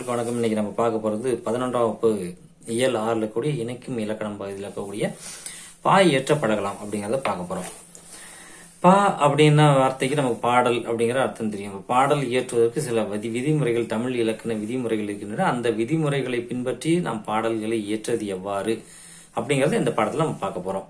மாணவர்களுக்கு வணக்கம் இன்னைக்கு நம்ம பார்க்க போறது பதினொன்றாம் வகுப்பு இயல் ஆறுல கூடிய இணைக்கும் இலக்கணம் பகுதியில் இருக்கக்கூடிய பாய் ஏற்ற பழகலாம் அப்படிங்கறத பார்க்க போறோம் பா அப்படின்னா வார்த்தைக்கு நமக்கு பாடல் அப்படிங்கிற அர்த்தம் தெரியும் பாடல் இயற்றுவதற்கு சில விதி விதிமுறைகள் தமிழ் இலக்கண விதிமுறைகள் இருக்கின்றன அந்த விதிமுறைகளை பின்பற்றி நாம் பாடல்களை இயற்றது எவ்வாறு அப்படிங்கறத இந்த பாடத்துல நம்ம பார்க்க போறோம்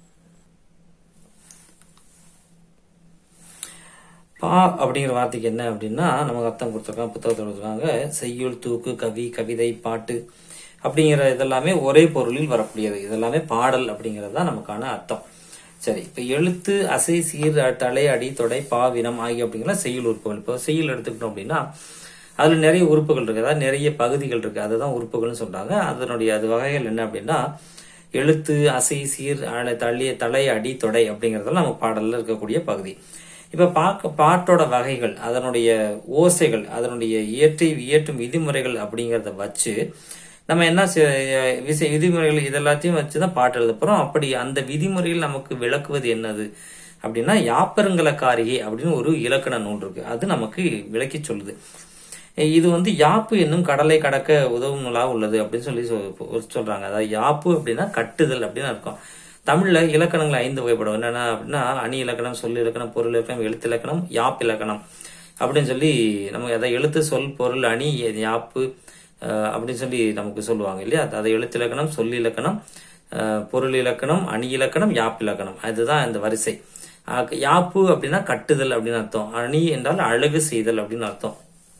பா அப்படிங்கிற வார்த்தைக்கு என்ன அப்படின்னா நமக்கு அர்த்தம் கொடுத்துருக்காங்க புத்தகத்தில் கொடுத்துருக்காங்க செய்யுள் தூக்கு கவி கவிதை பாட்டு அப்படிங்கிற இதெல்லாமே ஒரே பொருளில் வரக்கூடியது இதெல்லாமே பாடல் அப்படிங்கிறது தான் நமக்கான அர்த்தம் சரி இப்ப எழுத்து அசை சீர் தலை அடி தொடை பாவினம் ஆகிய அப்படிங்கிற செய்யுள் உறுப்புகள் இப்போ செய்யுள் எடுத்துக்கிட்டோம் அப்படின்னா அதுல நிறைய உறுப்புகள் இருக்கு அதாவது நிறைய பகுதிகள் இருக்கு அதுதான் உறுப்புகள்னு சொல்றாங்க அதனுடைய அது வகைகள் என்ன அப்படின்னா எழுத்து அசை சீர் அழ- தள்ளி தலை அடி தொடை அப்படிங்கறதெல்லாம் நம்ம பாடல்ல இருக்கக்கூடிய பகுதி இப்ப பார்க்க பாட்டோட வகைகள் அதனுடைய ஓசைகள் அதனுடைய இயற்றி இயற்றும் விதிமுறைகள் அப்படிங்கறத வச்சு நம்ம என்ன செ- விசை விதிமுறைகள் இதெல்லாத்தையும் வச்சுதான் பாட்டு எழுத போறோம் அப்படி அந்த விதிமுறைகள் நமக்கு விளக்குவது என்னது அப்படின்னா யாப்பருங்கலக்காரிகை அப்படின்னு ஒரு இலக்கண நூல் இருக்கு அது நமக்கு விளக்கி சொல்லுது இது வந்து யாப்பு என்னும் கடலை கடக்க உதவும் நூலாக உள்ளது அப்படின்னு சொல்லி சொல்- சொல்றாங்க அதாவது யாப்பு அப்படின்னா கட்டுதல் அப்படின்னு அர்த்தம் தமிழ்ல இலக்கணங்கள் ஐந்து வகைப்படும் என்னன்னா அப்படின்னா அணி இலக்கணம் சொல் இலக்கணம் பொருள் இலக்கணம் எழுத்து இலக்கணம் யாப் இலக்கணம் அப்படின்னு சொல்லி நமக்கு அதை எழுத்து சொல் பொருள் அணி யாப்பு அஹ், அப்படின்னு சொல்லி நமக்கு சொல்லுவாங்க இல்லையா அதை எழுத்து இலக்கணம் சொல் இலக்கணம் அஹ், பொருள் இலக்கணம் அணி இலக்கணம் யாப் இலக்கணம் அதுதான் இந்த வரிசை அஹ், யாப்பு அப்படின்னா கட்டுதல் அப்படின்னு அர்த்தம் அணி என்றால் அழகு செய்தல் அப்படின்னு அர்த்தம்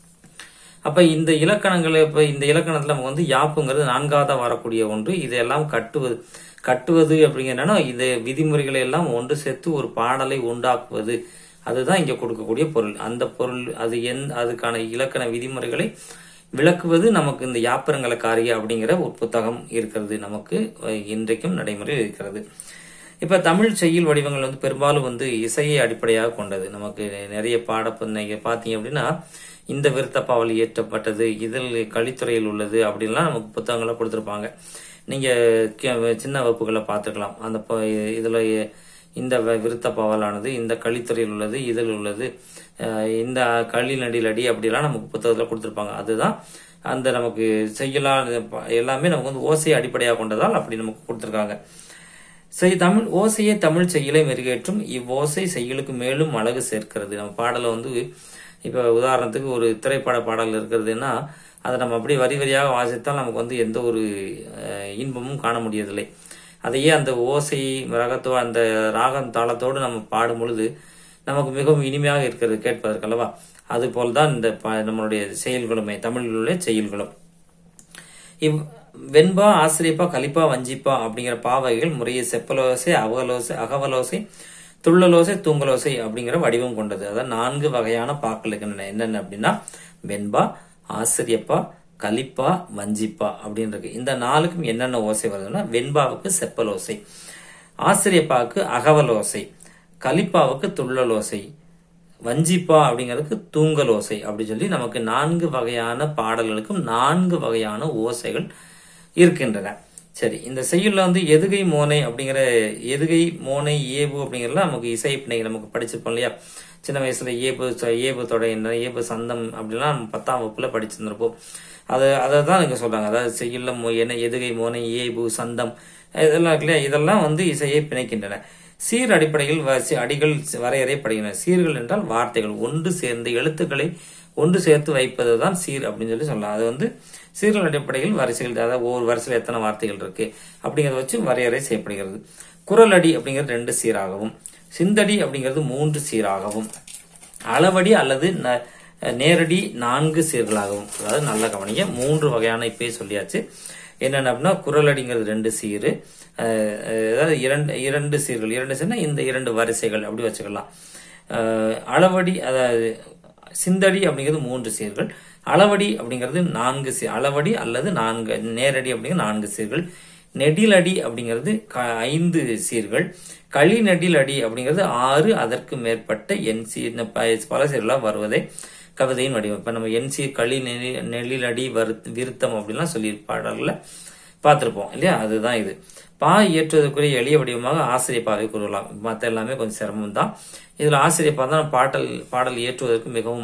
அப்ப இந்த இலக்கணங்களை இப்ப இந்த இலக்கணத்துல நம்ம வந்து யாப்புங்கிறது நான்காவதா வரக்கூடிய ஒன்று இதெல்லாம் கட்டுவது கட்டுவது அப்படிங்கன்னா இந்த விதிமுறைகளை எல்லாம் ஒன்று சேர்த்து ஒரு பாடலை உண்டாக்குவது அதுதான் இங்க கொடுக்கக்கூடிய பொருள் அந்த பொருள் அது எந் அதுக்கான இலக்கண விதிமுறைகளை விளக்குவது நமக்கு இந்த யாப்பரங்கலக்காரிய அப்படிங்கிற ஒரு புத்தகம் இருக்கிறது நமக்கு அஹ், இன்றைக்கும் நடைமுறையில் இருக்கிறது இப்ப தமிழ் செய்யுள் வடிவங்கள் வந்து பெரும்பாலும் வந்து இசையை அடிப்படையாக கொண்டது நமக்கு நிறைய பாட நீங்க பாத்தீங்க அப்படின்னா இந்த விருத்தப்பாவல் இயற்றப்பட்டது இதில் கலித்துறையில் உள்ளது அப்படின்லாம் நமக்கு புத்தகங்களை கொடுத்திருப்பாங்க நீங்க கே- சின்ன வகுப்புகளை பார்த்துக்கலாம் அந்த ப- இதுல இந்த வ- விருத்தப்பாவலானது இந்த கலித்துறையில் உள்ளது இதில் உள்ளது அஹ் இந்த களி நடில் அடி அப்படிலாம் நமக்கு புத்தகத்துல கொடுத்திருப்பாங்க அதுதான் அந்த நமக்கு செய்யலா எல்லாமே நமக்கு வந்து ஓசையை அடிப்படையாக கொண்டதால் அப்படி நமக்கு கொடுத்திருக்காங்க செய் தமிழ் ஓசையே தமிழ் செய்யலை மெருகேற்றும் இவ்வோசை செய்யுளுக்கு மேலும் அழகு சேர்க்கிறது நம்ம பாடலை வந்து இப்ப உதாரணத்துக்கு ஒரு திரைப்பட பாடல் இருக்கிறதுன்னா அதை நம்ம அப்படியே வரி வரியாக வாசித்தால் நமக்கு வந்து எந்த ஒரு அஹ், இன்பமும் காண முடியதில்லை அதையே அந்த ஓசை ரகத்தோ அந்த ராகம் தாளத்தோடு நம்ம பாடும் பொழுது நமக்கு மிகவும் இனிமையாக இருக்கிறது கேட்பதற்கு அல்லவா அது போல்தான் இந்த ப- நம்மளுடைய செயல்களுமே தமிழில் உள்ள செயல்களும் இவ் வெண்பா ஆசிரியப்பா கலிப்பா வஞ்சிப்பா அப்படிங்கிற பாவகைகள் முறையே செப்பலோசை அவகலோசை அகவலோசை துள்ளலோசை தூங்கலோசை அப்படிங்கிற வடிவம் கொண்டது அதாவது நான்கு வகையான பாக்கள் இருக்கின்றன என்னென்ன அப்படின்னா வெண்பா ஆசிரியப்பா கலிப்பா வஞ்சிப்பா அப்படின்னு இருக்கு இந்த நாலுக்கும் என்னென்ன ஓசை வருதுன்னா வெண்பாவுக்கு செப்பலோசை ஆசிரியப்பாவுக்கு அகவலோசை கலிப்பாவுக்கு துள்ளலோசை வஞ்சிப்பா அப்படிங்கிறதுக்கு தூங்கல் ஓசை அப்படி சொல்லி நமக்கு நான்கு வகையான பாடல்களுக்கும் நான்கு வகையான ஓசைகள் இருக்கின்றன சரி இந்த செய்யுள்ல வந்து எதுகை மோனை அப்படிங்கிற எதுகை மோனை ஏபு அப்படிங்கறதுல நமக்கு இசை பிணை நமக்கு படிச்சிருப்போம் இல்லையா சின்ன வயசுல ஏபு சொ- ஏபு தொடை என்ன ஏபு சந்தம் அப்படிலாம் நம்ம பத்தாம் வகுப்புல படிச்சிருந்திருப்போம் அது அதை தான் இங்க சொல்றாங்க அதாவது செய்யுள்ள மோ- என்ன எதுகை மோனை ஏபு சந்தம் இதெல்லாம் இருக்கு இல்லையா இதெல்லாம் வந்து இசையை பிணைக்கின்றன சீர் அடிப்படையில் வ- அடிகள் வரையறைப்படுகின்றன சீர்கள் என்றால் வார்த்தைகள் ஒன்று சேர்ந்து எழுத்துக்களை ஒன்று சேர்த்து வைப்பதுதான் சீர் அப்படின்னு சொல்லி சொல்லலாம் அது வந்து சீர்கள் அடிப்படையில் வரிசைகள் அதாவது ஒவ்வொரு வரிசையில் எத்தனை வார்த்தைகள் இருக்கு அப்படிங்கறத வச்சு வரையறை செய்யப்படுகிறது குரல் அடி அப்படிங்கிறது ரெண்டு சீராகவும் சிந்தடி அப்படிங்கிறது மூன்று சீராகவும் அளவடி அல்லது ந- நேரடி நான்கு சீர்களாகவும் அதாவது நல்ல கவனிங்க மூன்று வகையான இப்பயே சொல்லியாச்சு என்னென்ன அப்படின்னா குரலடிங்கிறது ரெண்டு சீரு அஹ், அதாவது இரண்டு இரண்டு சீர்கள் இரண்டு சீர்னா இந்த இரண்டு வரிசைகள் அப்படி வச்சுக்கலாம் அஹ், அளவடி அதாவது சிந்தடி அப்படிங்கிறது மூன்று சீர்கள் அளவடி அப்படிங்கிறது நான்கு சீ அளவடி அல்லது நான்கு நேரடி அப்படிங்கிறது நான்கு சீர்கள் நெடிலடி அப்படிங்கிறது க- ஐந்து சீர்கள் களி நெடிலடி அப்படிங்கிறது ஆறு அதற்கு மேற்பட்ட என் சீர் பல சீர்களாக வருவதை கவிதையின் வடிவம் இப்ப நம்ம என் சீர் களி நெறி- நெடிலடி வருத் விருத்தம் அப்படின்லாம் சொல்லி பாடல்களை பார்த்திருப்போம் இல்லையா அதுதான் இது பா இயற்றுவதற்குரிய எளிய வடிவமாக ஆசிரியப்பாவை கூறலாம் மற்ற எல்லாமே கொஞ்சம் சிரமம் தான் இதுல ஆசிரியப்பா தான் பாடல் பாடல் இயற்றுவதற்கு மிகவும்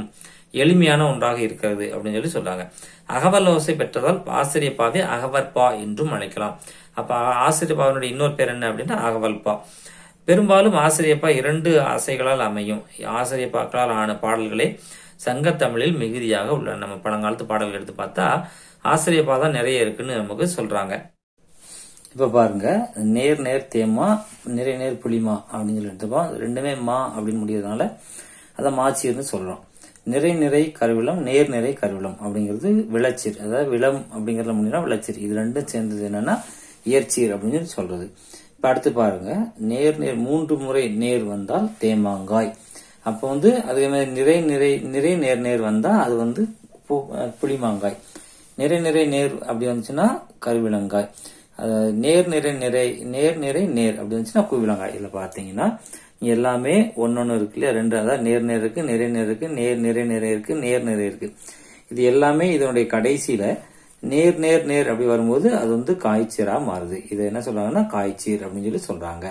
எளிமையான ஒன்றாக இருக்கிறது அப்படின்னு சொல்லி சொல்றாங்க அகவல் ஓசை பெற்றதால் ஆசிரியப்பாவை அகவற்பா என்றும் அழைக்கலாம் அப்ப ஆசிரியப்பாவினுடைய இன்னொரு பேர் என்ன அப்படின்னா அகவல்பா பெரும்பாலும் ஆசிரியப்பா இரண்டு ஆசைகளால் அமையும் ஆசிரியப்பாக்களால் ஆன பாடல்களே சங்கத்தமிழில் மிகுதியாக உள்ளன நம்ம பழங்காலத்து பாடல்கள் எடுத்து பார்த்தா ஆசிரியப்பா தான் நிறைய இருக்குன்னு நமக்கு சொல்றாங்க இப்ப பாருங்க நேர் நேர் தேமா நிறை நேர் புளிமா அப்படின்னு சொல்லி எடுத்துப்போம் ரெண்டுமே மா அப்படின்னு முடியறதுனால அதை மாச்சீர்னு சொல்றோம் நிறை நிறை கருவிலம் நேர் நிறை கருவிலம் அப்படிங்கிறது விளச்சீர் அதாவது விளம் அப்படிங்கறதுல முடியும்னா விளச்சீர் இது ரெண்டும் சேர்ந்தது என்னன்னா இயற்சீர் அப்படின்னு சொல்லி சொல்றது இப்ப அடுத்து பாருங்க நேர் நேர் மூன்று முறை நேர் வந்தால் தேமாங்காய் அப்போ வந்து அதே மாதிரி நிறை நிறை நிறை நேர் நேர் வந்தா அது வந்து பு- புளிமாங்காய் நிறை நிறை நேர் அப்படி வந்துச்சுன்னா கருவிலங்காய் அதாவது நேர் நிறை நிறை நேர் நிறை நேர் அப்படி வந்துச்சுன்னா கூவிலங்காய் இதுல பாத்தீங்கன்னா இங்க எல்லாமே ஒன்னொன்னு இருக்கு இல்லையா ரெண்டு அதாவது நேர் நேர் இருக்கு நிறை நேர் இருக்கு நேர் நிறை நிறை இருக்கு நேர் நிறை இருக்கு இது எல்லாமே இதனுடைய கடைசியில நேர் நேர் நேர் அப்படி வரும்போது அது வந்து காய்ச்சீரா மாறுது இதை என்ன சொல்றாங்கன்னா காய்ச்சீர் அப்படின்னு சொல்லி சொல்றாங்க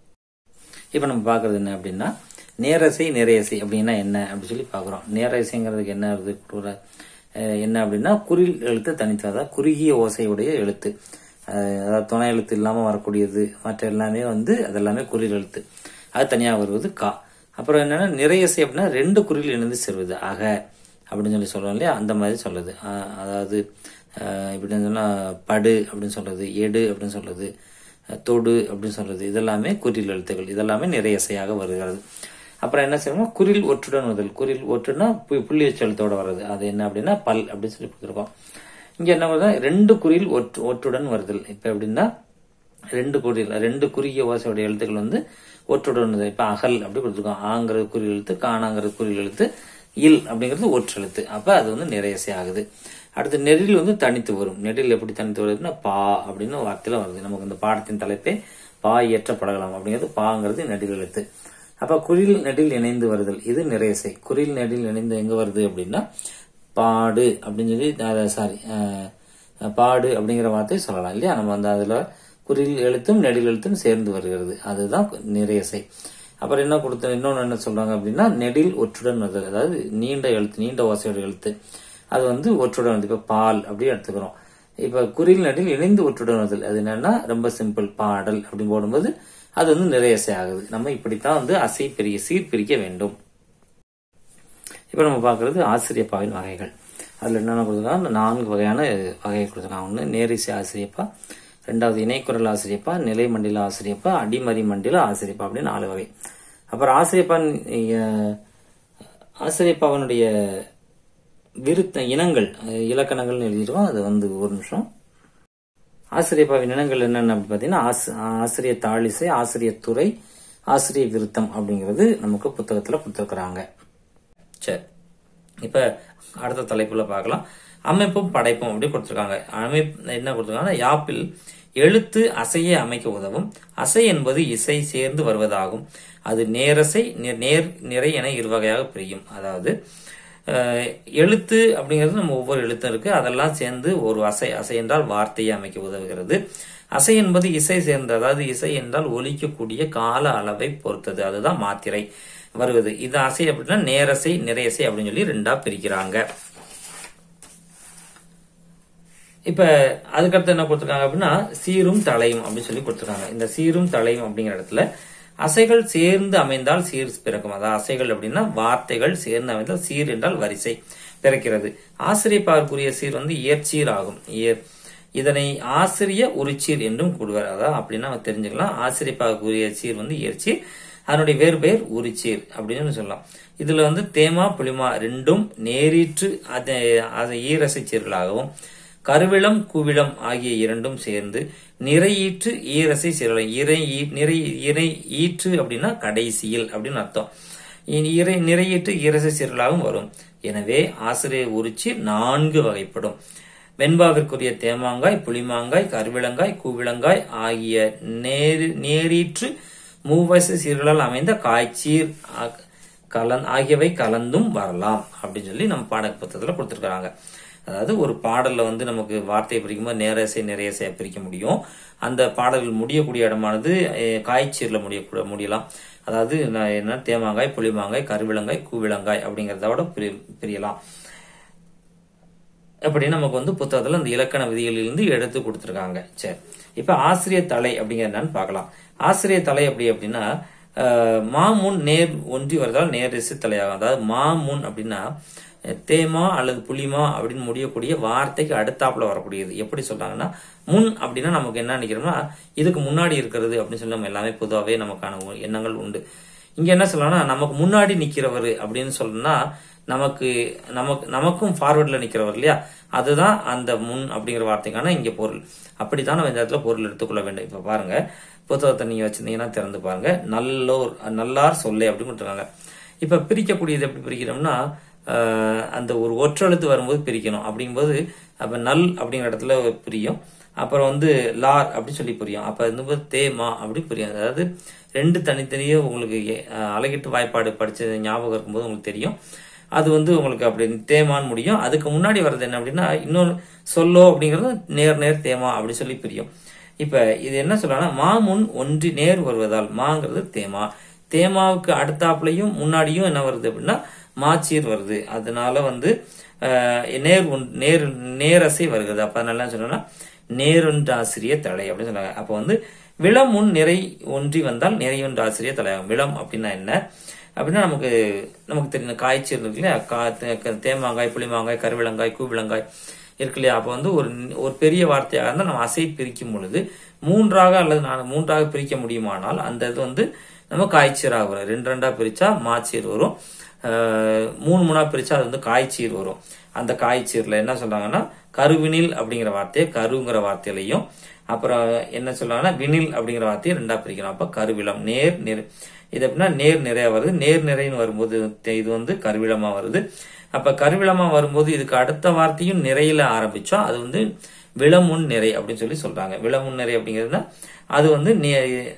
இப்ப நம்ம பாக்குறது என்ன அப்படின்னா நேரசை நிறையசை அப்படின்னா என்ன அப்படி சொல்லி பாக்குறோம் நேரசைங்கிறதுக்கு என்ன வருது கூட, அஹ், என்ன அப்படின்னா குறில் எழுத்து தனித்து அதாவது குறுகிய ஓசையுடைய எழுத்து அஹ், அதாவது துணை எழுத்து இல்லாம வரக்கூடியது மற்ற எல்லாமே வந்து அதெல்லாமே குறில் எழுத்து அது தனியா வருவது கா அப்புறம் என்னன்னா நிறையசை அப்படின்னா ரெண்டு குறில் இணைந்து சேர்வது அக அப்படின்னு சொல்லி சொல்றோம் இல்லையா அந்த மாதிரி சொல்லுது அஹ், அதாவது அஹ், இப்படின்னு சொன்னா படு அப்படின்னு சொல்றது எடு அப்படின்னு சொல்றது தொடு அப்படின்னு சொல்றது இதெல்லாமே குறில் எழுத்துக்கள் இதெல்லாமே நிறைய இசையாக வருகிறது அப்புறம் என்ன செய்யணும் குறில் ஒற்றுடன் வருதல் குறில் ஒற்றுனா பு- புள்ளி வச்ச எழுத்தோட வர்றது அது என்ன அப்படின்னா பல் அப்படின்னு சொல்லி கொடுத்துருக்கோம் இங்க என்ன வருது ரெண்டு குறில் ஒற்று ஒற்றுடன் வருதல் இப்ப எப்படின்னா ரெண்டு குறில் ரெண்டு குறுகிய ஓசையோட எழுத்துக்கள் வந்து ஒற்றுடன் வருது இப்ப அகல் அப்படி கொடுத்துருக்கோம் ஆங்கிறது குறில் எழுத்து காணாங்கிறது குறில் எழுத்து இல் அப்படிங்கிறது ஒற்றெழுத்து அப்ப அது வந்து நிறையசை ஆகுது அடுத்து நெடில் வந்து தனித்து வரும் நெடில் எப்படி தனித்து வருதுன்னா பா அப்படின்னு வார்த்தையில வருது நமக்கு இந்த பாடத்தின் தலைப்பே பா இயற்றப்படலாம் அப்படிங்கிறது பாங்கிறது நெடில் எழுத்து அப்ப குறில் நெடில் இணைந்து வருதல் இது நிறையசை குறில் நெடில் இணைந்து எங்க வருது அப்படின்னா பாடு அப்படின்னு சொல்லி சாரி பாடு அப்படிங்கிற வார்த்தை சொல்லலாம் இல்லையா நம்ம வந்து அதுல குறில் எழுத்தும் நெடில் எழுத்தும் சேர்ந்து வருகிறது அதுதான் நிறையசை அப்புறம் என்ன கொடுத்த இன்னொன்னு என்ன சொல்றாங்க அப்படின்னா நெடில் ஒற்றுடன் வருதல் அதாவது நீண்ட எழுத்து நீண்ட ஓசையோட எழுத்து அது வந்து ஒற்றுடன் வருது இப்ப பால் அப்படி எடுத்துக்கிறோம் இப்ப குறில் நெடில் இணைந்து ஒற்றுடன் வருதல் அது என்னன்னா ரொம்ப சிம்பிள் பாடல் அப்படின்னு போடும்போது அது வந்து நிறையசை ஆகுது நம்ம இப்படித்தான் வந்து அசை பிரிய சீர் பிரிக்க வேண்டும் இப்ப நம்ம பார்க்கிறது ஆசிரியப்பாவின் வகைகள் அதுல என்னென்ன கொடுத்துருக்காங்க நான்கு வகையான வகையை கொடுத்துருக்காங்க ஒன்று நேரிசை ஆசிரியப்பா ரெண்டாவது இணைக்குரல் ஆசிரியப்பா நிலை மண்டில ஆசிரியப்பா அடிமறி மண்டில ஆசிரியப்பா அப்படின்னு நாலு வகை அப்புறம் ஆசிரியப்பான் அஹ், ஆசிரியப்பாவனுடைய விருத்த இனங்கள் அஹ், இலக்கணங்கள்னு எழுதிருக்கோம் அது வந்து ஒரு நிமிஷம் ஆசிரியப்பாவின் இனங்கள் என்னென்ன அப்படின்னு பார்த்தீங்கன்னா ஆசி- ஆசிரியர் தாளிசை ஆசிரியர் துறை ஆசிரியர் விருத்தம் அப்படிங்கிறது நமக்கு புத்தகத்துல கொடுத்துருக்குறாங்க சரி இப்ப அடுத்த தலைப்புல பார்க்கலாம் அமைப்பும் படைப்பும் அப்படி கொடுத்திருக்காங்க அமைப்பு என்ன கொடுத்திருக்காங்கன்னா யாப்பில் எழுத்து அசையை அமைக்க உதவும் அசை என்பது இசை சேர்ந்து வருவதாகும் அது நேரசை நே- நேர் நிறை என இருவகையாக பிரியும் அதாவது அஹ், எழுத்து அப்படிங்கிறது நம்ம ஒவ்வொரு எழுத்தும் இருக்கு அதெல்லாம் சேர்ந்து ஒரு அசை அசை என்றால் வார்த்தையை அமைக்க உதவுகிறது அசை என்பது இசை சேர்ந்து அதாவது இசை என்றால் ஒலிக்கக்கூடிய கால அளவை பொறுத்தது அதுதான் மாத்திரை வருவது இது அசை அப்படின்னா நேரசை நிறையசை அப்படின்னு சொல்லி ரெண்டா பிரிக்கிறாங்க இப்ப அதுக்கடுத்து என்ன கொடுத்திருக்காங்க அப்படின்னா சீரும் தலையும் அப்படின்னு சொல்லி கொடுத்திருக்காங்க இந்த சீரும் தலையும் அப்படிங்கிற இடத்துல அசைகள் சேர்ந்து அமைந்தால் சீர் பிறக்கும் அதாவது அசைகள் அப்படின்னா வார்த்தைகள் சேர்ந்து அமைந்தால் சீர் என்றால் வரிசை பிறக்கிறது ஆசிரியப்பாருக்குரிய சீர் வந்து இயற்சீர் ஆகும் இயற்- இதனை ஆசிரிய உரிச்சீர் என்றும் கூடுவார் அதாவது அப்படின்னா நம்ம தெரிஞ்சுக்கலாம் ஆசிரியப்பாருக்குரிய சீர் வந்து இயற்சீர் அதனுடைய வேறு பெயர் உரிச்சீர் அப்படின்னு சொல்லலாம் இதுல வந்து தேமா புளிமா ரெண்டும் நேரீற்று அது அது ஈரசை சீர்களாகவும் கருவிளம் குவிளம் ஆகிய இரண்டும் சேர்ந்து நிறையீற்று ஈரசை சீரலம் இறை ஈ- நிறை இறை ஈற்று அப்படின்னா கடைசியில் அப்படின்னு அர்த்தம் இனி இறை நிறையீட்டு ஈரசை சீரலாகவும் வரும் எனவே ஆசிரியர் உரிச்சி நான்கு வகைப்படும் வெண்பாவிற்குரிய தேமாங்காய் புளிமாங்காய் கருவிளங்காய் கூவிளங்காய் ஆகிய நேரு நேரீற்று மூவசை சீர்களால் அமைந்த காய்ச்சீர் ஆ- கலந் ஆகியவை கலந்தும் வரலாம் அப்படின்னு சொல்லி நம்ம பாட புத்தகத்துல கொடுத்திருக்காங்க அதாவது ஒரு பாடல்ல வந்து நமக்கு வார்த்தையை பிரிக்கும்போது நேரசை நிறையசையை பிரிக்க முடியும் அந்த பாடல்கள் முடியக்கூடிய இடமானது அஹ், காய்ச்சீர்ல முடிய முடியலாம் அதாவது நான் என்ன தேமாங்காய் புளிமாங்காய் கருவிலங்காய் கூவிலங்காய் அப்படிங்கறத விட பிரி- பிரியலாம் அப்படி நமக்கு வந்து புத்தகத்துல அந்த இலக்கண விதிகளிலிருந்து எடுத்து கொடுத்துருக்காங்க சரி இப்ப ஆசிரியர் தலை அப்படிங்கிறது என்னன்னு பார்க்கலாம் ஆசிரியர் தலை எப்படி அப்படின்னா அஹ், மாமுன் நேர் ஒன்றி வருதால் நேர் இசை தலையாகும் அதாவது மாமுன் அப்படின்னா அஹ், தேமா அல்லது புளிமா அப்படின்னு முடியக்கூடிய வார்த்தைக்கு அடுத்தாப்புல வரக்கூடியது எப்படி சொல்றாங்கன்னா முன் அப்படின்னா நமக்கு என்ன நினைக்கிறோம்னா இதுக்கு முன்னாடி இருக்கிறது அப்படின்னு சொல்லி நம்ம எல்லாமே பொதுவாகவே நமக்கான ஒரு எண்ணங்கள் உண்டு இங்க என்ன சொல்லலாம்னா நமக்கு முன்னாடி நிக்கிறவர் அப்படின்னு சொல்லணும்னா நமக்கு நமக்கு நமக்கும் ஃபார்வர்ட்ல நிக்கிறவர் இல்லையா அதுதான் அந்த முன் அப்படிங்கிற வார்த்தைக்கான இங்க பொருள் அப்படித்தான் நம்ம இந்த இடத்துல பொருள் எடுத்துக்கொள்ள வேண்டும் இப்ப பாருங்க புத்தகத்தை நீங்க வச்சிருந்தீங்கன்னா திறந்து பாருங்க நல்லோர் நல்லார் சொல்லே அப்படின்னு கொடுத்துருக்காங்க இப்ப பிரிக்கக்கூடியது எப்படி பிரிக்கிறோம்னா ஆஹ், அந்த ஒரு ஒற்றெழுத்து வரும்போது பிரிக்கணும் அப்படிங்கும்போது அப்ப நல் அப்படிங்கிற இடத்துல பிரியும் அப்புறம் வந்து லார் அப்படி சொல்லி புரியும் அப்ப வந்து தேமா அப்படி புரியும் அதாவது ரெண்டு தனித்தனியே உங்களுக்கு அஹ், அழகிட்டு வாய்ப்பாடு படிச்ச ஞாபகம் இருக்கும்போது உங்களுக்கு தெரியும் அது வந்து உங்களுக்கு அப்படி தேமான்னு முடியும் அதுக்கு முன்னாடி வர்றது என்ன அப்படின்னா இன்னொரு சொல்லோ அப்படிங்கிறது நேர் நேர் தேமா அப்படி சொல்லி பிரியும் இப்ப இது என்ன சொல்லலாம்னா மாமுன் ஒன்றி நேர் வருவதால் மாங்கிறது தேமா தேமாவுக்கு அடுத்தாப்புலையும் முன்னாடியும் என்ன வருது அப்படின்னா மாச்சீர் வருது அதனால வந்து அஹ், நேர் ஒன்- நேர் நேரசை வருகிறது அப்ப அதனால என்ன சொல்லணும்னா நேரொன்று ஆசிரிய தலை அப்படின்னு சொன்னாங்க அப்ப வந்து விளம் முன் நிறை ஒன்றி வந்தால் நிறையொன்று ஆசிரிய தலையாகும் விளம் அப்படின்னா என்ன அப்படின்னா நமக்கு நமக்கு தெரியும் காய்ச்சல் இருக்கு இல்லையா கா- தே- தேமாங்காய் புளிமாங்காய் கருவிலங்காய் கூவிலங்காய் இருக்கு இல்லையா அப்ப வந்து ஒரு ஒரு பெரிய வார்த்தையாக இருந்தால் நம்ம அசை பிரிக்கும் பொழுது மூன்றாக அல்லது நான் மூன்றாக பிரிக்க முடியுமானால் அந்த இது வந்து நம்ம காய்ச்சீராக வரும் ரெண்டு ரெண்டா பிரிச்சா மாச்சீர் வரும் அஹ், மூணு மூணா பிரிச்சா அது வந்து காய்ச்சீர் வரும் அந்த காய்ச்சீர்ல என்ன சொல்றாங்கன்னா கருவினில் அப்படிங்கிற வார்த்தையை கருங்கிற வார்த்தையிலையும் அப்புறம் என்ன சொல்றாங்கன்னா வினில் அப்படிங்கிற வார்த்தையை ரெண்டா பிரிக்கணும் அப்ப கருவிலம் நேர் நிறை இது எப்படின்னா நேர் நிறைய வருது நேர் நிறைன்னு வரும்போது இது வந்து கருவிலமா வருது அப்ப கருவிலமா வரும்போது இதுக்கு அடுத்த வார்த்தையும் நிறையில ஆரம்பிச்சோம் அது வந்து விளமுன் நிறை அப்படின்னு சொல்லி சொல்றாங்க விளமுன் நிறை அப்படிங்கிறதுனா அது வந்து நே-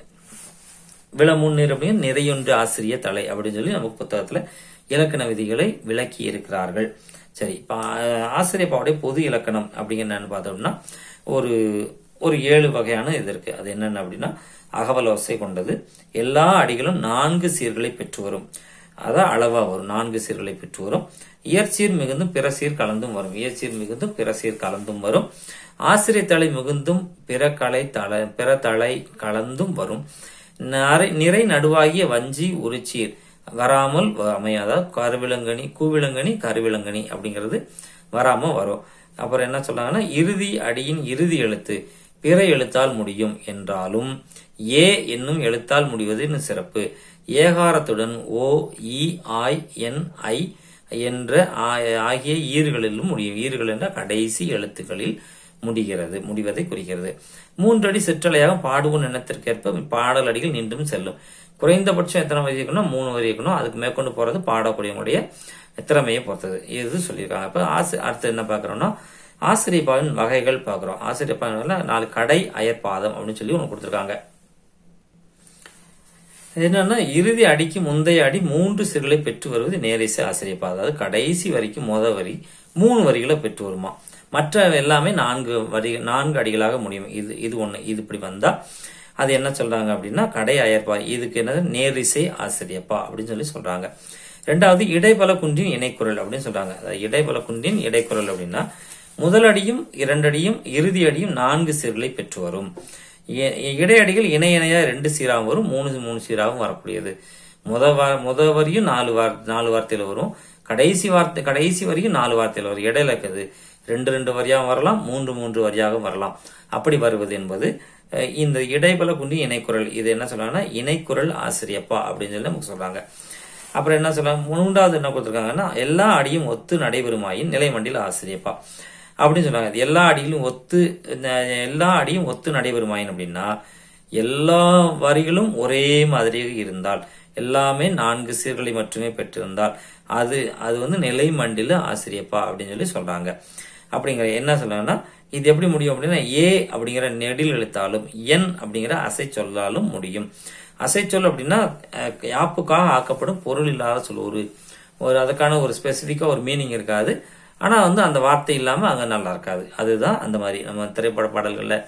விளமுன்னிற அப்படின்னு நிறையொன்று ஆசிரிய தலை அப்படின்னு சொல்லி நமக்கு புத்தகத்துல இலக்கண விதிகளை விளக்கி இருக்கிறார்கள் சரி இப்ப ஆ- ஆசிரியப்பாவுடைய பொது இலக்கணம் அப்படிங்கிற என்னன்னு பார்த்தோம்னா ஒரு ஒரு ஏழு வகையான இது இருக்கு அது என்னென்ன அப்படின்னா அகவல் வரிசை கொண்டது எல்லா அடிகளும் நான்கு சீர்களை பெற்று வரும் அதான் அளவா வரும் நான்கு சீர்களை பெற்று வரும் இயற்சீர் மிகுந்தும் பிற சீர் கலந்தும் வரும் இயற்சீர் மிகுந்தும் பிற சீர் கலந்தும் வரும் ஆசிரியர் தலை மிகுந்தும் பிற கலை தலை பிற தலை கலந்தும் வரும் நரை- நிறை நடுவாகிய வஞ்சி உரிச்சீர் வராமல் வ- அமையும் அதாவது கருவிலங்கனி கூவிலங்கனி கருவிலங்கனி அப்படிங்கிறது வராம வரும் அப்புறம் என்ன சொல்றாங்கன்னா இறுதி அடியின் இறுதி எழுத்து பிற எழுத்தால் முடியும் என்றாலும் ஏ என்னும் எழுத்தால் முடிவது இன்னும் சிறப்பு ஏகாரத்துடன் ஓ இ ஆய் என் ஐ என்ற ஆ- ஆகிய ஈறுகளிலும் முடியும் ஈறுகள் என்ற கடைசி எழுத்துக்களில் முடிகிறது முடிவதை குறிக்கிறது மூன்றடி சிற்றலையாக பாடுவோம் எண்ணத்திற்கேற்ப பாடல் அடிகள் நின்றும் செல்லும் குறைந்தபட்சம் எத்தனை வரி இருக்கணும் மூணு வரி இருக்கணும் அதுக்கு மேற்கொண்டு போறது பாடக்கூடியவங்களுடைய திறமையை பொறுத்தது இது சொல்லியிருக்காங்க அப்ப ஆசி அடுத்து என்ன பார்க்கறோம்னா ஆசிரியப்பாவின் வகைகள் பார்க்கிறோம் ஆசிரியப்பாவின்ல நாலு கடை அயற்பாதம் அப்படின்னு சொல்லி ஒன்று கொடுத்துருக்காங்க என்னன்னா இறுதி அடிக்கு முந்தைய அடி மூன்று சிறுகளை பெற்று வருவது நேரிசை ஆசிரியப்பா அதாவது கடைசி வரைக்கும் முத வரி மூணு வரிகளை பெற்று வருமா மற்ற எல்லாமே நான்கு வரி நான்கு அடிகளாக முடியும் இது இது ஒண்ணு இது இப்படி வந்தா அது என்ன சொல்றாங்க அப்படின்னா கடை அயற்பா இதுக்கு என்னது நேரிசை ஆசிரியப்பா அப்படின்னு சொல்லி சொல்றாங்க ரெண்டாவது இடைபல குன்றின் இணைக்குரல் அப்படின்னு சொல்றாங்க அதாவது இடைபல குன்றின் இடைக்குரல் அப்படின்னா முதல் அடியும் இரண்டடியும் இறுதி அடியும் நான்கு சீர்களை பெற்று வரும் இ- இடையடிகள் இணை இணையா ரெண்டு சீராகவும் வரும் மூணு மூணு சீராகவும் வரக்கூடியது முத வார முத வரியும் நாலு வார் நாலு வார்த்தையில வரும் கடைசி வார்த்தை கடைசி வரியும் நாலு வார்த்தையில வரும் இடையில இருக்குது ரெண்டு ரெண்டு வரியாகவும் வரலாம் மூன்று மூன்று வரியாகவும் வரலாம் அப்படி வருவது என்பது அஹ், இந்த இடைபல குண்டி இணைக்குரல் இது என்ன சொல்றாங்கன்னா இணைக்குரல் ஆசிரியப்பா அப்படின்னு சொல்லி நமக்கு சொல்றாங்க அப்புறம் என்ன சொல்றாங்க மூன்றாவது என்ன கொடுத்துருக்காங்கன்னா எல்லா அடியும் ஒத்து நடைபெறுமாயின் நிலைமண்டில் ஆசிரியப்பா அப்படின்னு சொல்றாங்க இது எல்லா அடியிலும் ஒத்து இந்த எல்லா அடியும் ஒத்து நடைபெறுமாயின் அப்படின்னா எல்லா வரிகளும் ஒரே மாதிரி இருந்தால் எல்லாமே நான்கு சீர்களை மட்டுமே பெற்றிருந்தால் அது அது வந்து நிலை மண்டில ஆசிரியப்பா அப்படின்னு சொல்லி சொல்றாங்க அப்படிங்கிற என்ன சொல்றாங்கன்னா இது எப்படி முடியும் அப்படின்னா ஏ அப்படிங்கிற நெடில் எழுத்தாலும் என் அப்படிங்கிற அசை சொல்லாலும் முடியும் அசை சொல் அப்படின்னா அஹ், யாப்புக்காக ஆக்கப்படும் பொருள் இல்லாத சொல் ஒரு ஒரு அதுக்கான ஒரு ஸ்பெசிஃபிக்கா ஒரு மீனிங் இருக்காது ஆனா வந்து அந்த வார்த்தை இல்லாம அங்க நல்லா இருக்காது அதுதான் அந்த மாதிரி நம்ம திரைப்பட பாடல்கள்ல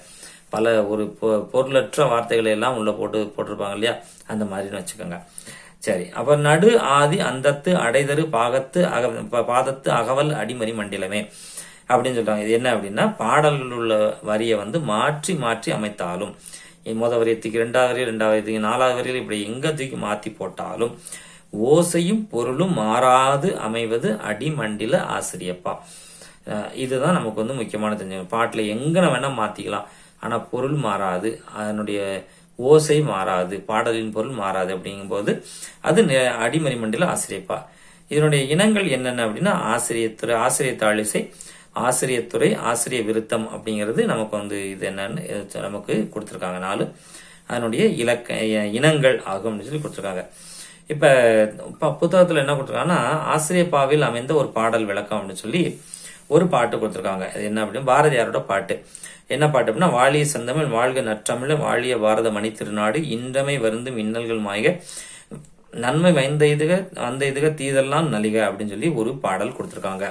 பல ஒரு பொ- பொருளற்ற வார்த்தைகளை எல்லாம் உள்ள போட்டு போட்டிருப்பாங்க இல்லையா அந்த மாதிரின்னு வச்சுக்கோங்க சரி அப்ப நடு ஆதி அந்தத்து அடைதரு பாகத்து அக ப- பாதத்து அகவல் அடிமறி மண்டிலமே அப்படின்னு சொல்றாங்க இது என்ன அப்படின்னா பாடல்கள் உள்ள வரியை வந்து மாற்றி மாற்றி அமைத்தாலும் இ- முத வரியை தூக்கி ரெண்டாவது வரி ரெண்டாவது வரி தூக்கி நாலாவது வரியில் இப்படி எங்க தூக்கி மாத்தி போட்டாலும் ஓசையும் பொருளும் மாறாது அமைவது அடிமண்டில ஆசிரியப்பா அஹ் இதுதான் நமக்கு வந்து முக்கியமான தெரிஞ்சு பாட்டுல எங்கன வேணா மாத்திக்கலாம் ஆனா பொருள் மாறாது அதனுடைய ஓசை மாறாது பாடலின் பொருள் மாறாது அப்படிங்கும்போது அது நெ- அடிமறி மண்டில ஆசிரியப்பா இதனுடைய இனங்கள் என்னென்ன அப்படின்னா ஆசிரியத்துறை ஆசிரியர் தாளிசை ஆசிரியத்துறை ஆசிரிய விருத்தம் அப்படிங்கிறது நமக்கு வந்து இது என்னன்னு இது நமக்கு கொடுத்திருக்காங்க நாலு அதனுடைய இலக்க இனங்கள் ஆகும் அப்படின்னு சொல்லி கொடுத்திருக்காங்க இப்ப ப- புத்தகத்துல என்ன கொடுத்திருக்காங்கன்னா ஆசிரியப்பாவில் அமைந்த ஒரு பாடல் விளக்கம் அப்படின்னு சொல்லி ஒரு பாட்டு கொடுத்திருக்காங்க அது என்ன அப்படின்னா பாரதியாரோட பாட்டு என்ன பாட்டு அப்படின்னா வாழிய செந்தமிழ் வாழ்க நற்றமிழ் வாழிய பாரத மணி திருநாடு இன்றமை வருந்தும் இன்னல்கள் மாய்க நன்மை வைந்த இதுக வந்த இதுக தீதெல்லாம் நலிக அப்படின்னு சொல்லி ஒரு பாடல் கொடுத்திருக்காங்க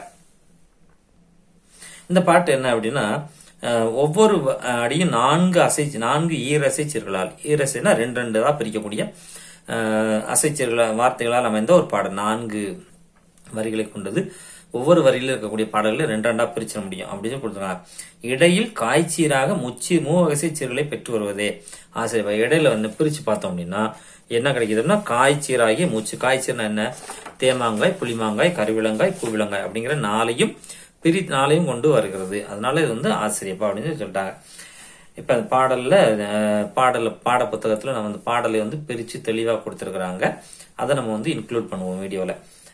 இந்த பாட்டு என்ன அப்படின்னா அஹ், ஒவ்வொரு வ- அடியும் நான்கு அசை நான்கு ஈரசைச்சீர்களால் ஈரசைனா ரெண்டு ரெண்டு தான் பிரிக்கக்கூடிய அஹ், அசைச்சீர்களால் வார்த்தைகளால் அமைந்த ஒரு பாடல் நான்கு வரிகளை கொண்டது ஒவ்வொரு வரியில இருக்கக்கூடிய பாடல்களை ரெண்டு ரெண்டா பிரிச்சிட முடியும் அப்படின்னு சொல்லி கொடுத்துருக்காங்க இடையில் காய்ச்சீராக முச்சி மூவகசை சீர்களை பெற்று வருவதே ஆசிரியர் இடையில வந்து பிரிச்சு பார்த்தோம் அப்படின்னா என்ன கிடைக்குதுன்னா காய்ச்சீராகி மூச்சு காய்ச்சீர்னா என்ன தேமாங்காய் புளிமாங்காய் கருவிலங்காய் பூவிலங்காய் அப்படிங்கிற நாளையும் பிரி நாளையும் கொண்டு வருகிறது அதனால இது வந்து ஆசிரியப்பா அப்படின்னு சொல்லி சொல்லிட்டாங்க இப்ப அந்த பாடல்ல அஹ், பாடல் பாட புத்தகத்துல நம்ம அந்த பாடலை வந்து பிரிச்சு தெளிவா கொடுத்திருக்கிறாங்க அதை நம்ம வந்து இன்க்ளூட் பண்ணுவோம் வீடியோல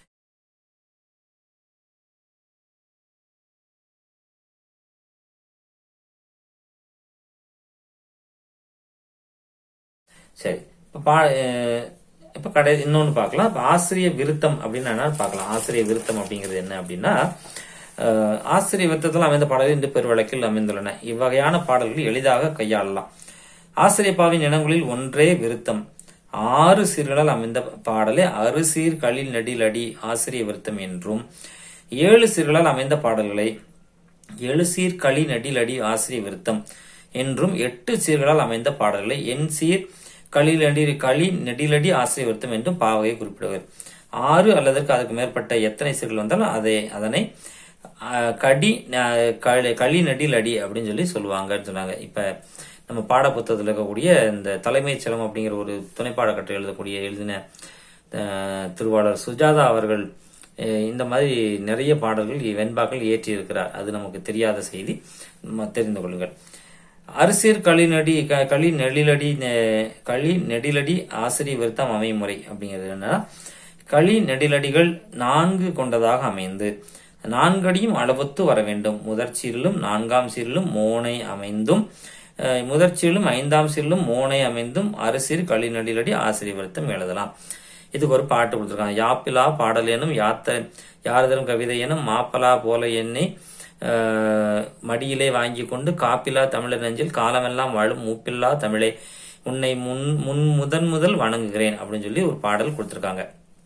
சரி இப்ப பா அஹ் இப்ப கடை இன்னொன்னு பார்க்கலாம் இப்ப ஆசிரிய விருத்தம் அப்படின்னு என்னன்னு பார்க்கலாம் ஆசிரிய விருத்தம் அப்படிங்கிறது என்ன அப்படின்னா அஹ், ஆசிரிய விருத்தத்தில் அமைந்த பாடல்கள் இந்த பெருவழக்கில் அமைந்துள்ளன இவ்வகையான பாடல்கள் எளிதாக கையாளலாம் ஆசிரியப்பாவின் இனங்களில் ஒன்றே விருத்தம் ஆறு சீர்களால் அமைந்த பாடலே அறுசீர் களில் நெடில் அடி ஆசிரிய விருத்தம் என்றும் ஏழு சீர்களால் அமைந்த பாடல்களை எழுசீர் களி நெடில் அடி ஆசிரிய விருத்தம் என்றும் எட்டு சீர்களால் அமைந்த பாடல்களை என் சீர் களில் நெடி களி நெடிலடி ஆசிரிய விருத்தம் என்றும் பாவையை குறிப்பிடுவர் ஆறு அல்லதற்கு அதுக்கு மேற்பட்ட எத்தனை சீர்கள் வந்தாலும் அதை அதனை அஹ், கடி அஹ், களி- களி நெடில் அடி அப்படின்னு சொல்லி சொல்லுவாங்கன்னு சொன்னாங்க இப்ப நம்ம பாட புத்தகத்தில் இருக்கக்கூடிய இந்த தலைமைச் செலம் அப்படிங்கிற ஒரு துணைப்பாடக்கட்டை எழுதக்கூடிய எழுதின அஹ், திருவாளர் சுஜாதா அவர்கள் அஹ், இந்த மாதிரி நிறைய பாடல்கள் வெண்பாக்கள் இயற்றி இருக்கிறார் அது நமக்கு தெரியாத செய்தி ம- தெரிந்து கொள்ளுங்கள் அரிசீர் களிநடி க- களி நெடிலடி நெ- களி நெடிலடி ஆசிரிய விருத்தம் அமையும் முறை அப்படிங்கிறது என்னன்னா களி நெடிலடிகள் நான்கு கொண்டதாக அமைந்து நான்கடியும் அளவத்து வர வேண்டும் முதற் சீரிலும் நான்காம் சீரிலும் மோனை அமைந்தும் அஹ், முதற் சீரிலும் ஐந்தாம் சீரிலும் மோனை அமைந்தும் அரிசீர் களி நெடிலடி ஆசிரிய விருத்தம் எழுதலாம் இதுக்கு ஒரு பாட்டு கொடுத்துருக்காங்க யாப்பிலா பாடல் எனும் யாத்த யாரதரும் கவிதை எனும் மாப்பலா போல எண்ணி அஹ், மடியிலே வாங்கி கொண்டு காப்பிலா தமிழர் நெஞ்சில் காலமெல்லாம் வாழும் மூப்பில்லா தமிழே உன்னை முன் முன் முதன் முதல் வணங்குகிறேன் அப்படின்னு சொல்லி ஒரு பாடல் கொடுத்திருக்காங்க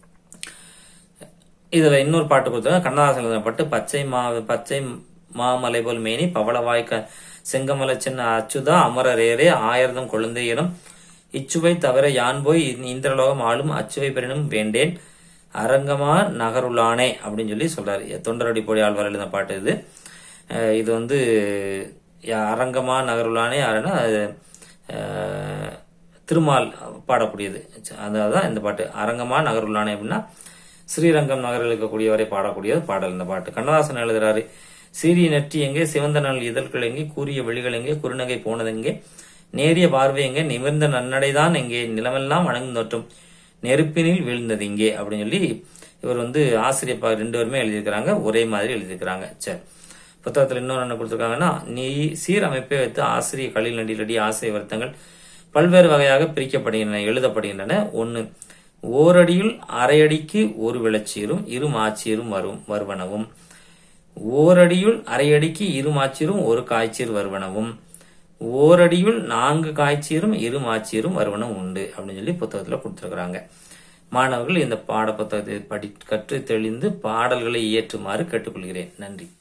இதுல இன்னொரு பாட்டு கொடுத்தாங்க கண்ணதாசன் எழுதின பாட்டு பச்சை மா பச்சை மாமலை போல் மேனி பவளவாய் க செங்கமல சின்ன அச்சுதா அமரரேரே ஆயிரதம் கொழுந்தை எனும் இச்சுவை தவிர யான் போய் இந்த- இந்திரலோகம் ஆளும் அச்சுவை பெறினும் வேண்டேன் அரங்கமா நகருளானே அப்படின்னு சொல்லி சொல்றாரு தொண்டரடி பொடி ஆழ்வார் எழுதின பாட்டு இது அஹ் இது வந்து யா- அரங்கமா நகருளானே யாருன்னா அது, அஹ், திருமால் பாடக்கூடியது அதான் இந்த பாட்டு அரங்கமா நகருளானே அப்படின்னா ஸ்ரீரங்கம் நகரில் இருக்கக்கூடியவரை பாடக்கூடியது பாடல் இந்த பாட்டு கண்ணதாசன் எழுதுறாரு சீரிய நெற்றி எங்கே சிவந்த நல் இதழ்கள் எங்கே கூறிய வெளிகள் எங்கே குறுநகை போனது எங்கே நேரிய பார்வை எங்கே நிமிர்ந்த நன்னடைதான் எங்கே நிலமெல்லாம் வணங்கு நோட்டும் நெருப்பினில் வீழ்ந்தது இங்கே அப்படின்னு சொல்லி இவர் வந்து ஆசிரியப்பா ரெண்டு பேருமே எழுதியிருக்கிறாங்க ஒரே மாதிரி எழுதியிருக்கிறாங்க சரி புத்தகத்தில் இன்னொரு என்ன கொடுத்திருக்காங்கன்னா நீ சீரமைப்பை வைத்து ஆசிரிய களில் நடிலடி ஆசிரிய வருத்தங்கள் பல்வேறு வகையாக பிரிக்கப்படுகின்றன எழுதப்படுகின்றன ஒன்னு ஓரடியில் அரையடிக்கு ஒரு விளச்சீரும் இரு மாச்சீரும் வரும் வருவனவும் ஓரடியுள் அரையடிக்கு இரு மாச்சீரும் ஒரு காய்ச்சீர் வருவனவும் ஓரடியுள் நான்கு காய்ச்சீரும் இரு மாச்சீரும் வருவனம் உண்டு அப்படின்னு சொல்லி புத்தகத்துல கொடுத்திருக்கிறாங்க மாணவர்கள் இந்த பாட புத்தகத்தை படி கற்று தெளிந்து பாடல்களை இயற்றுமாறு கேட்டுக்கொள்கிறேன் நன்றி